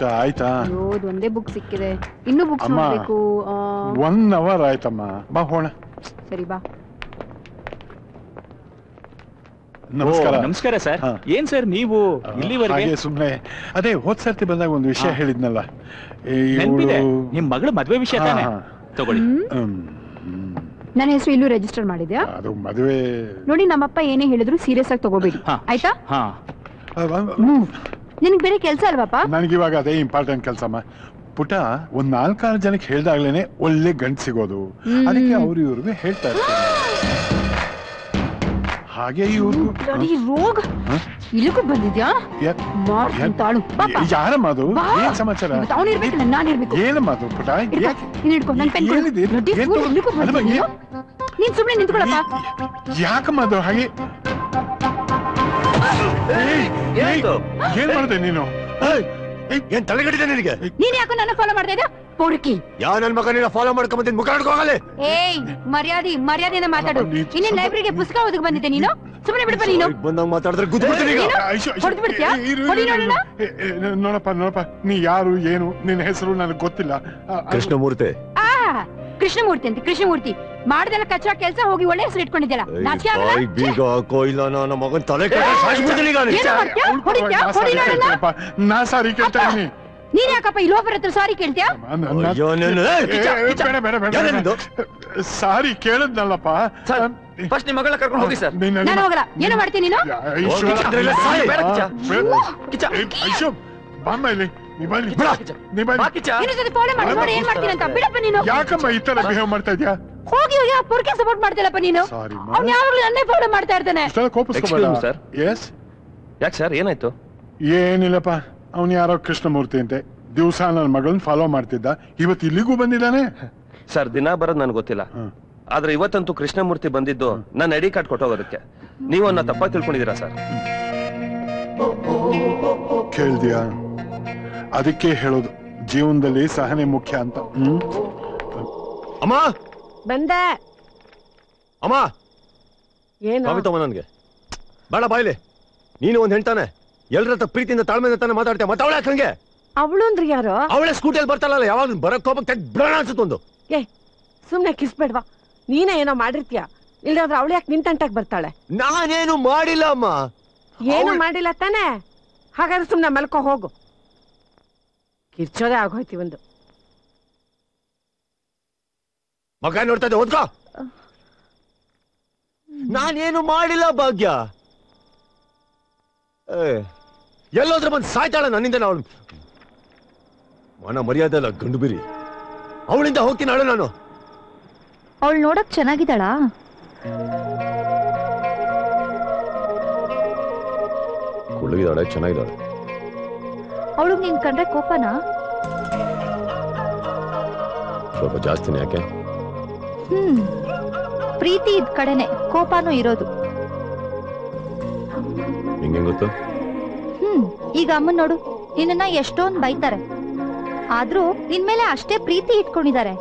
ಆಯ್ತಾ ಅಯ್ಯೋ ಇದು ಒಂದೇ ಬುಕ್ ಸಿಕ್ಕಿದೆ ಇನ್ನೂ ಬುಕ್ಸ್ ಅಮ್ಮ. ನೋಡ್ಬೇಕು ಆ, ಒನ್ ಅವರ್ ಆಯ್ತಮ್ಮ ಬಾ ಹೋಣ ಸರಿ ಬಾ ನಮಸ್ಕಾರ ಓ, ನಮಸ್ಕಾರ ಸರ್ ಹಾ. ಏನ್ ಸರ್ ನೀವು ಇಲ್ಲಿವರೆಗೆ ಹಾಗೆ ಸುಮ್ನೆ ಅದೇ ಹೋದ್ ಸರ್ತಿ ಬಂದಾಗ ಒಂದು ವಿಷಯ ಹಾ. ಹೇಳಿದ್ನಲ್ಲ ಈ ನೆನ್ಪಿದೆ ಇವ್ಳು- ನಿಮ್ ಮಗಳ ಮದ್ವೆ ವಿಷಯ ಹಾ, ತಾನೆ ಹಾ. ತಗೊಳ್ಳಿ ಹ್ಮ್ ಹ್ಮ್, ಹ್ಮ್. ನನ್ನ ಹೆಸರು ಇಲ್ಲೂ ರಿಜಿಸ್ಟರ್ ಮಾಡಿದ್ಯಾ ಅದು ಮದುವೆ ನೋಡಿ ನಮ್ಮಪ್ಪ ಏನೇ ಹೇಳಿದ್ರು ಸೀರಿಯಸ್ ಆಗಿ ತಗೋಬೇಡಿ ಹಾ. ಆಯ್ತಾ ಹಾ ಹ್ಮ್ ನಿನಗೆ ಬೇರೆ ಕೆಲಸ ಅಲ್ವಾಪ ನನಗಿವಾಗ ಅದೇ ಇಂಪಾರ್ಟೆಂಟ್ ಕೆಲಸಮ್ಮ ಪುಟ ಒಂದ್ ನಾಲ್ಕಾರು ಜನಕ್ಕೆ ಹೇಳ್ದಾಗ್ಲೇನೆ ಒಳ್ಳೆ ಗಂಟ್ ಸಿಗೋದು ಹ್ಮ್. ಅದಕ್ಕೆ ಅವ್ರು ಇವ್ರಿಗೆ ಹೇಳ್ತಾ ಇರ್ತಾರೆ ಹಾಗೆ ಇವ್ರಿಗೂ ನೋಡಿ ರೋಗ ಇಲ್ಲಿಗೂ ಬಂದಿದ್ಯಾ ಮಾಡ್ತೀನಿ ತಾಳು ಪಾಪ ಯಾರಮ್ಮ ಅದು ಬಾ. ಏನ್ ಸಮಾಚಾರ ಅವನು ಇರ್ಬೇಕಲ್ಲ ನಾನು ಇರ್ಬೇಕು ಏನಮ್ಮ ಅದು ಪುಟ ಇಡ್ಕೊ, ಯಾಕೆ- ನೀನ್ ಹಿಡ್ಕೊ, ನನ್ ಪೆನ್ ಕೊಡು. ಏನಿದೆ? Bloody ಏನ್ fool, ತಗೋ- ಇಲ್ಲಿಗೂ ಅಲ್ಲಮ್ಮ, ಬಂದಿದ್ಯಾ? ನೀನ್ ಸುಮ್ನೆ ನಿಂತ್ಕೊಳಪ್ಪ ಯಾಕಮ್ಮ ಅದು ಹಾಗೆ ಏಯ್, ಏಯ್, ಏನ್ ಮಾಡಿದೆ ನೀನು ಏಯ್, ಏಯ್, ಏನ್ ತಲೆಗಟ್ಟಿದೆ ನಿನಗೆ ನೀನ್ ಯಾಕೋ ನನ್ನ ಫಾಲೋ ಮಾಡ್ತಾ ಇದ್ಯಾ ಪೋರ್ಕಿ ಯಾವ ನನ್ ಮಗ ನೀನ ಫಾಲೋ ಮಾಡ್ಕೊಂಬಂದಿದ್ ಮುಖ ಹೋಗಲ್ಲ ಏಯ್ ಮರ್ಯಾದೆ ಮರ್ಯಾದೆಯಿಂದ ಮಾತಾಡು ನೀನ್- ಇನ್ನೇನ್ ಲೈಬ್ರರಿಗೆ ಪುಸ್ತಕ ಓದಕ್ ಬಂದಿದ್ದೆ ನೀನು ಸುಮ್ಮನೆ ಬಿಡಪ್ಪ ನೀನು ಬಂದಾಗ ಮಾತಾಡಿದ್ರೆ ಗುದ್ಬಿಡ್ತೀನಿ ಈಗ ಏನು? ಐಶು, ಐಶು, ಹೊಡ್ದು ಬಿಡ್ತೀಯಾ? ಏ, ಇರು, ಹೊಡಿ ಇರು, ನೋಡೋಣ. ಏ, ಏ, ನೋಡಪ್ಪ ನೋಡಪ್ಪ ನೀ ಯಾರು ಏನು ನಿನ್ನ ಹೆಸರು ನನಗೆ ಗೊತ್ತಿಲ್ಲ ಆ, ಅದು- ಕೃಷ್ಣಮೂರ್ತಿ ಆ ಕೃಷ್ಣಮೂರ್ತಿ ಅಂತ ಕೃಷ್ಣಮೂರ್ತಿ ಮಾಡ್ದೆಲ್ಲ ಕಚ್ಚಾ ಕೆಲ್ಸ ಹೋಗಿ ಒಳ್ಳೆ ಹೆಸರು ಇಟ್ಕೊಂಡಿದ್ಯಲ್ಲ ನಾಚಿಕೆ ಆಗಲ್ಲ ಬಾಯಿಗ್ ಬೀಗ ಹಾಕೋ ಇಲ್ಲ ನನ್ನ ಮಗನ್ ತಲೆ ಕೆಟ್ಟ ಸಾಯಿಸ್ಬಿಡ್ತೀನಿ ಈಗ ಅವ್ನಿಗೆ. ಏನು ಮಾಡ್ತೀಯಾ? ಹೊಡಿತ್ಯಾ? ನಾ ಹೊಡಿ ಸಾರಿ ನೋಡೋಣ. ಕೇಳ್ತೀನಪ್ಪ. ನಾ ಸಾರಿ ಕೇಳ್ತಾ ಇದೀನಿ ನೀನ್ ಯಾಕಪ್ಪ ಈ ಲೋಪರ್ ಹತ್ರ ಸಾರಿ ಕೇಳ್ತೀಯಾ ಅನ್- ಅನ್ನ- ಅಯ್ಯೋ ನೀನು, ಏ, ಏ, ಕಿಚ್ಚ, ಏ, ಕಿಚ್ಚ. ಬೇಡ, ಬೇಡ, ಬೇಡ, ಯಾರೇನಿದು? ಬೇಡ. ಸಾರಿ ಕೇಳದ್ನಲ್ಲಪ್ಪ ಸರ್, ಫಸ್ಟ್ ನಿಮ್ಮ ಮಗಳನ್ನ ಕರ್ಕೊಂಡು ಹೋಗಿ ಸರ್ ನೀನ್- ನಾನು ಹೋಗಲ್ಲ ಏನು ಮಾಡ್ತೀನಿ ನೀನು ಐಶು, ಹೋಗಿ ಅದ್ರಲ್ಲೇ ಸಾಯಿ, ಬೇಡ ಕಿಚ್ಚ. ಬೇಡ. ಕಿಚ್ಚ. ಏ, ಐಶು, ಬಾಮ್ಮ ಇಲ್ಲಿ. ನೀ ಬಾ ಇಲ್ಲಿ. ಬಿಡ. ನೀ ಬಾ ಇಲ್ಲಿ. ಬಾ ಕಿಚ್ಚ. ಇನ್ನೊಂದ್ ಜೊತೆ ಫಾಲೋ ಮಾಡಿ ನೋಡಿ ಏನ್ ಮಾಡ್ತೀನಿ ಅಂತ ಬಿಡಪ್ಪ ನೀನು ಯಾಕಮ್ಮ ಈ ತರ ಬಿಹೇವ್ ಮಾಡ್ತಾ ಇದ್ಯಾ ಹೋಗಿ ಹೋಗಿ ಆ ಪೊರ್ಕೆ ಸಪೋರ್ಟ್ ಮಾಡ್ತಿಲ್ಲಪ್ಪ ನೀನು ಸಾರಿ ಅವ್ನು ಯಾವಾಗ್ಲೂ ನನ್ನೇ ಫಾಲೋ ಮಾಡ್ತಾ ಇರ್ತಾನೆ ಇಷ್ಟೆಲ್ಲ ಕೋಪಿಸ್ಕೋಬೇಡ Excuse me, sir. ಎಸ್ ಯಾಕೆ ಸರ್ ಏನಾಯ್ತು ಏನಿಲ್ಲಪ್ಪ ಅವನು ಯಾರೋ ಕೃಷ್ಣಮೂರ್ತಿ ಅಂತೆ ದಿವಸ ನನ್ನ ಮಗಳನ್ನ ಫಾಲೋ ಮಾಡ್ತಿದ್ದ ಇವತ್ತು ಇಲ್ಲಿಗೂ ಬಂದಿದ್ದಾನೆ ಸರ್ ದಿನ ಬರೋದು ನನ್ಗೆ ಗೊತ್ತಿಲ್ಲ ಹ್ಮ್. ಆದ್ರೆ ಇವತ್ತಂತೂ ಕೃಷ್ಣಮೂರ್ತಿ ಬಂದಿದ್ದು ನನ್ನ ಐಡಿ ಕಾರ್ಡ್ ಕೊಟ್ಟೋಗೋದಕ್ಕೆ ನೀವು ಅವನ್ನ ತಪ್ಪಾಗಿ ತಿಳ್ಕೊಂಡಿದ್ದೀರಾ ಸರ್ ಕೇಳ್ದ್ಯಾ ಅದಕ್ಕೆ ಹೇಳೋದು ಜೀವನದಲ್ಲಿ ಸಹನೆ ಮುಖ್ಯ ಅಂತ ಹ್ಮ್ ಅಮ್ಮ ಬಂದೆ ಅಮ್ಮ ಏನು ಕಾಫಿ ತಗೊಂಬ ನನ್ಗೆ ಬೇಡ ಬಾಯ್ಲಿ ನೀನು ಒಂದ್ ಹೆಣ್ತಾನೆ ಎಲ್ರ ಹತ್ರ ಪ್ರೀತಿಯಿಂದ ತಾಳ್ಮೆಯಿಂದ ತಾನೆ ಮಾತಾಡ್ತೀಯ ಮತ್ತವಳೆ ಹಂಗೆ ಅವಳು ಅಂದ್ರೆ ಯಾರು ಅವಳೆ ಸ್ಕೂಟಿಯಲ್ಲಿ ಬರ್ತಾಳಲ್ಲ ಯಾವಾಗ ಬರಕ್ ಹೋಗಕ್ ತೆಗ್ ಬಿಡೋಣ ಅನ್ಸುತ್ತೊಂದು ಏ ಸುಮ್ನೆ ಕಿಸ್ಬೇಡ್ವಾ ನೀನೇ ಏನೋ ಮಾಡಿರ್ತೀಯ ಇಲ್ಲಾದ್ರೆ ಅವಳು ಯಾಕೆ ನಿನ್ ತಂಟಕ್ ಬರ್ತಾಳೆ ನಾನೇನು ಮಾಡಿಲ್ಲ ಅಮ್ಮ ಏನು ಅವ್ಳ್- ಮಾಡಿಲ್ಲ ತಾನೇ ಹಾಗಾದ್ರೆ ಸುಮ್ನೆ ಮಲ್ಕೋ ಹೋಗು ಕಿರ್ಚೋದೇ ಆಗೋಯ್ತಿ ಒಂದು ಮಗ ನೋಡ್ತಾ ಇದ್ದೆ ಓದ್ಕೋ ನಾನೇನು ಮಾಡಿಲ್ಲ ಭಾಗ್ಯ ಏ, ಎಲ್ಲೋದ್ರೆ ಬಂದು ಸಾಯ್ತಾಳ ನನ್ನಿಂದ ಅವಳು ಮನ ಮರ್ಯಾದೆ ಅಲ್ಲ ಗಂಡು ಬಿರಿ ಅವಳಿಂದ ಹೋಗ್ತೀನಿ ಅಳು ನಾನು ಅವಳು ನೋಡಕ್ ಚೆನ್ನಾಗಿದ್ದಾಳಾ ಕುಳ್ಳಗಿದಾಳೆ ಚೆನ್ನಾಗಿದ್ದಾಳೆ ಅವಳಿಗೆ ನೀನ್ ಕಂಡ್ರೆ ಕೋಪನಾ ಸ್ವಲ್ಪ ಜಾಸ್ತಿನೇ ಯಾಕೆ ಹ್ಮ್ ಪ್ರೀತಿ ಇದ್ ಕಡೆನೆ ಕೋಪನೂ ಇರೋದು ನಿಂಗೆ ಗೊತ್ತು ಹ್ಮ್ ಈಗ ಅಮ್ಮನ್ ನೋಡು ನಿನ್ನ ಎಷ್ಟೊಂದ್ ಬೈತಾರೆ ಆದ್ರೂ ನಿನ್ ಮೇಲೆ ಅಷ್ಟೇ ಪ್ರೀತಿ ಇಟ್ಕೊಂಡಿದ್ದಾರೆ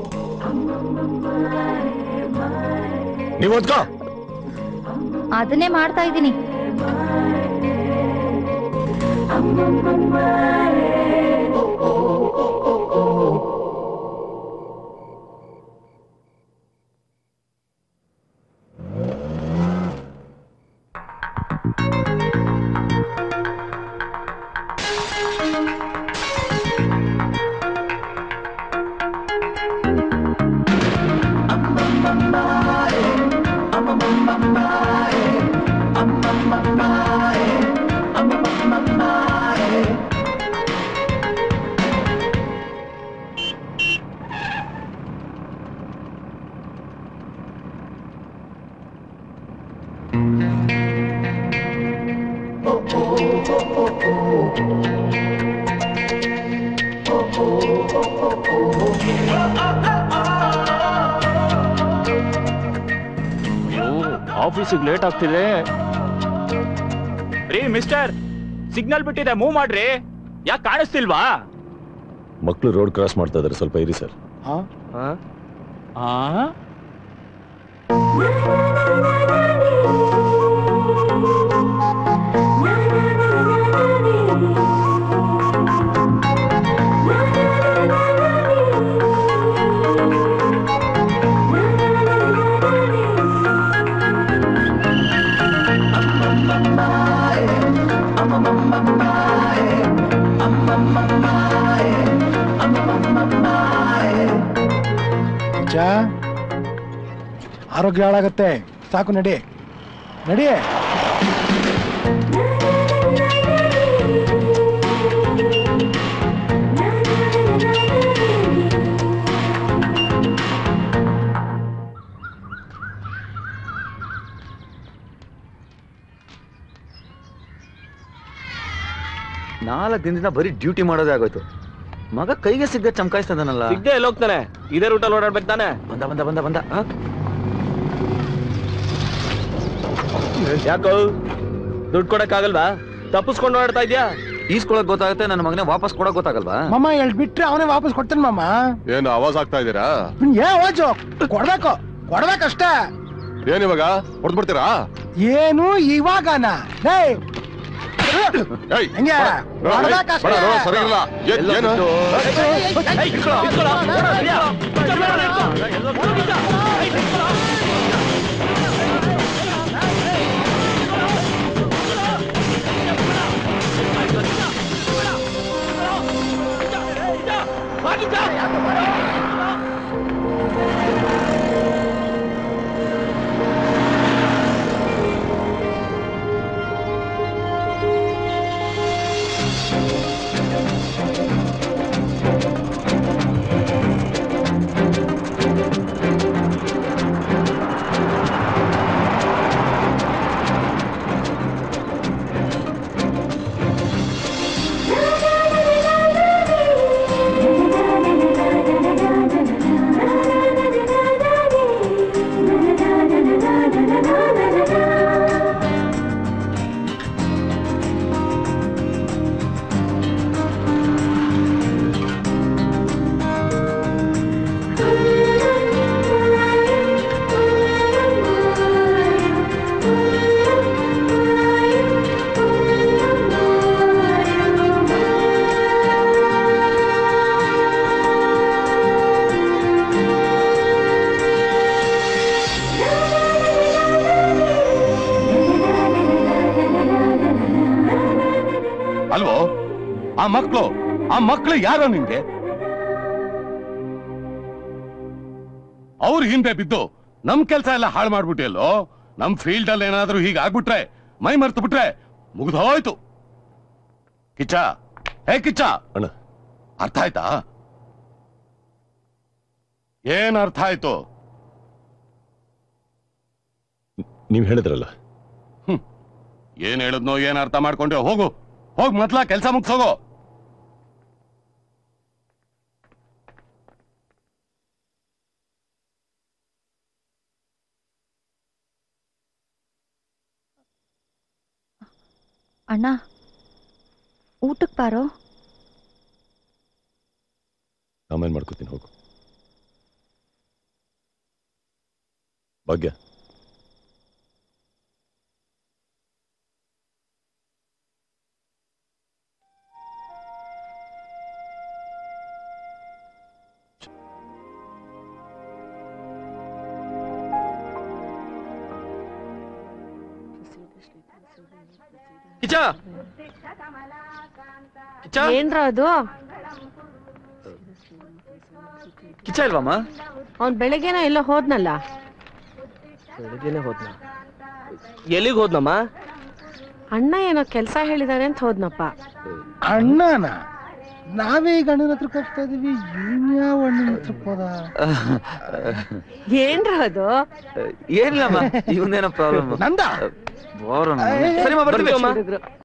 ನೀವು ಓದ್ಕೋ ಅದನ್ನೇ ಮಾಡ್ತಾ ಇದ್ದೀನಿ ಅಯ್ಯೋ ಆಫೀಸಿಗೆ ಲೇಟ್ ಆಗ್ತಿದೆ ರೀ ಮಿಸ್ಟರ್ ಸಿಗ್ನಲ್ ಬಿಟ್ಟಿದೆ ಮೂವ್ ಮಾಡ್ರಿ ಯಾಕೆ ಕಾಣಿಸ್ತಿಲ್ವಾ ಮಕ್ಕಳು ರೋಡ್ ಕ್ರಾಸ್ ಮಾಡ್ತಾ ಇದಾರೆ ಸ್ವಲ್ಪ ಇರಿ ಸರ್ ಆ ಕಿಚ್ಚ ಆರೋಗ್ಯ ಹಾಳಾಗತ್ತೆ ಸಾಕು ನಡಿ ನಡಿ ನಾಲ್ಕು ದಿನದಿಂದ ಬರೀ ಡ್ಯೂಟಿ ಮಾಡೋದೇ ಆಗೋಯ್ತು ಮಗ ಕೈಗೆ ಸಿಗ್ಗ ಚಮಕಾಯಿಸ್ತದನಲ್ಲ ಸಿಗ್ದೆ ಎಲ್ಲಿ ಹೋಗ್ತಾನೆ ಇದೇ ರೂಟಲ್ಲಿ ಓಡಾಡ್ಬೇಕು ತಾನೆ ಬಂದ ಬಂದ ಬಂದ ಬಂದ ಆ? ಯಾಕೋ ದುಡ್ಡು ಕೊಡಕ್ಕಾಗಲ್ವಾ ತಪ್ಪಿಸ್ಕೊಂಡು ಓಡಾಡ್ತಾ ಇದ್ಯಾ ಈಸ್ಕೊಳಕ್ ಗೊತ್ತಾಗುತ್ತೆ ನನ್ನ ಮಗನೇ ವಾಪಸ್ ಕೊಡಕ್ ಗೊತ್ತಾಗಲ್ವಾ ಮಾಮ ಎಳ್ ಬಿಟ್ರೆ ಅವನೇ ವಾಪಸ್ ಕೊಡ್ತಾನೆ ಮಾಮ ಏನು ಆವಾಜ್ ಆಗ್ತಾ ಇದ್ದೀರಾ ಇನ್ ಏ ಅವಾಜು ಕೊಡ್ಬೇಕು ಕೊಡ್ಬೇಕಷ್ಟೇ ಏನ್ ಇವಾಗ ಹೊಡೆದ್ ಬಿಡ್ತೀರಾ ಏನು ಇವಾಗನ ಏಯ್ ಏಯ್, ಹೆಂಗೆ? ಬರ, ಏಯ್, ಹೊಡ್ಬೇಕಷ್ಟೇ. ಬರ, ನೋಡು, ಸರಿ ಇಲ್ಲ ಏನ್- ಎಲ್ಲೋ ಏನು? ಬಿಟ್ಟು- ಅಲ್ವೋ ಆ ಮಕ್ಳು ಆ ಮಕ್ಳು ಯಾರೋ ನಿಂಗೆ ಅವ್ರ ಹಿಂದೆ ಬಿದ್ದು ನಮ್ ಕೆಲ್ಸ ಎಲ್ಲ ಹಾಳು ಮಾಡ್ಬಿಟ್ಟಿಯಲ್ಲೋ ನಮ್ ಫೀಲ್ಡ್ ಅಲ್ಲಿ ಏನಾದ್ರೂ ಹೀಗೆ ಆಗ್ಬಿಟ್ರೆ ಮೈ ಮರ್ತು ಬಿಟ್ರೆ ಮುಗ್ದೋಯ್ತು ಕಿಚ್ಚ ಹೇ ಕಿಚ್ಚ ಅಣ್ಣ ಅರ್ಥ ಆಯ್ತಾ ಏನ್ ಅರ್ಥ ಆಯ್ತು ನೀವ್ ಹೇಳಿದ್ರಲ್ಲ ಏನ್ ಹೇಳಿದ್ನೋ ಏನ್ ಅರ್ಥ ಮಾಡ್ಕೊಂಡೆ ಹೋಗು ಹೋಗ್ ಮೊದ್ಲ ಕೆಲ್ಸ ಮುಗ್ಸೋಗೋ ಅಣ್ಣ ಊಟಕ್ ಬಾರೋ ಆಮೇಲೆ ಮಾಡ್ಕೋತೀನಿ ಹೋಗು ಭಾಗ್ಯ ಕಿಚ್ಚ ಕಿಚ್ಚ ಏನ್ರ ಅದು ಕಿಚ್ಚ ಇಲ್ವಮ್ಮ ಅವ್ನ್ ಬೆಳಗ್ಗೆನ ಎಲ್ಲ ಹೋದ್ನಲ್ಲ ಬೆಳಗ್ಗೆನೆ ಹೋದ್ನ ಎಲ್ಲಿಗೆ ಹೋದ್ನಮ್ಮ ಅಣ್ಣ ಏನೋ ಕೆಲ್ಸ ಹೇಳಿದಾರೆ ಅಂತ ಹೋದ್ನಪ್ಪ ಅಣ್ಣನ ನಾವೇ ಈಗ ಅಣ್ಣನ ಹತ್ರಕ್ಕೆ ಹೋಗ್ತಾ ಇದೀವಿ ಇನ್ಯಾವ ಅಣ್ಣನ ಹತ್ರಕ್ಕೆ ಹೋದ ಏನ್ರ ಅದು ಏನಿಲ್ಲಮ್ಮ ಇವನೇನೋ ಪ್ರಾಬ್ಲಮ್ ನಂದ ಸರಿ ಬರ್ತೀವಿ ಹುಡುಗ್ರು.